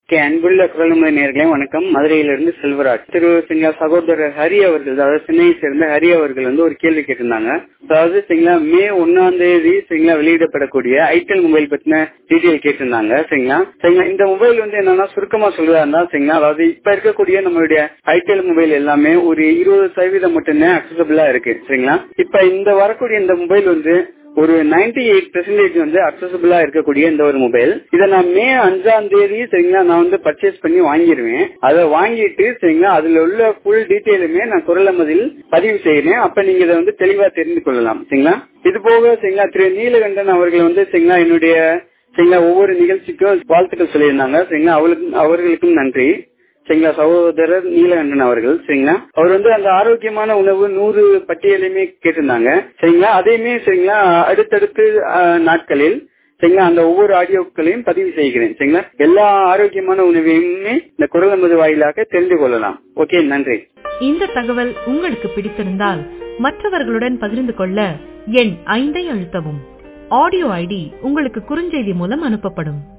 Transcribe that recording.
okay அன்புள்ள குரல்முறை நேர்களே வணக்கம் மதுரையிலிருந்து செல்வராஜ் திரு சிங்களா சகோதரர் ஹரி அவர்கள் அதாவது சென்னையை சேர்ந்த ஹரி அவர்கள் வந்து ஒரு கேள்வி கேட்டிருந்தாங்க அதாவது சரிங்களா மே ஒன்னாம் தேதி சரிங்களா வெளியிடப்படக்கூடிய ஐடெல் மொபைல் பத்தின டீட்டெயில் கேட்டிருந்தாங்க சரிங்களா சரிங்களா இந்த மொபைல் வந்து என்னன்னா சுருக்கமா சொல்றதா இருந்தா சரிங்களா அதாவது இப்ப இருக்கக்கூடிய நம்மளுடைய ஐடெல் மொபைல் எல்லாமே ஒரு இருபது சதவீதம் மட்டும்தான் அக்சசபிளா இருக்கு சரிங்களா இப்ப இந்த வரக்கூடிய இந்த மொபைல் வந்து ஒரு நைன்டி எயிட் பெர்சன்டேஜ் வந்து அக்சசபிளா இருக்கக்கூடிய இந்த ஒரு மொபைல் இதை நான் மே அஞ்சாம் தேதி சரிங்களா நான் வந்து பர்ச்சேஸ் பண்ணி வாங்கிடுவேன் அதை வாங்கிட்டு சரிங்களா அதுல உள்ள ஃபுல் டீட்டெயிலுமே நான் குரலமதில் பதிவு செய்யறேன் அப்ப நீங்க இதை வந்து தெளிவா தெரிந்து கொள்ளலாம் சரிங்களா இது போக சரிங்களா திரு நீலகண்டன் அவர்கள் வந்து சரிங்களா என்னுடைய சரிங்களா ஒவ்வொரு நிகழ்ச்சிக்கும் வாழ்த்துக்கள் சொல்லியிருந்தாங்க சரிங்களா அவளுக்கும் அவர்களுக்கும் நன்றி சரிங்களா சகோதரர் நீலகண்டன் அவர்கள் சரிங்களா அவர் வந்து அந்த ஆரோக்கியமான உணவு நூறு பட்டியலையுமே கேட்டிருந்தாங்க சரிங்களா அதையுமே சரிங்களா அடுத்தடுத்து நாட்களில் சரிங்களா அந்த ஒவ்வொரு ஆடியோக்களையும் பதிவு செய்கிறேன் சரிங்களா எல்லா ஆரோக்கியமான உணவையுமே இந்த குரல் நமது வாயிலாக தெரிந்து கொள்ளலாம் ஓகே நன்றி இந்த தகவல் உங்களுக்கு பிடித்திருந்தால் மற்றவர்களுடன் பகிர்ந்து கொள்ள எண் ஐந்தை அழுத்தவும் ஆடியோ ஐடி உங்களுக்கு குறுஞ்செய்தி மூலம் அனுப்பப்படும்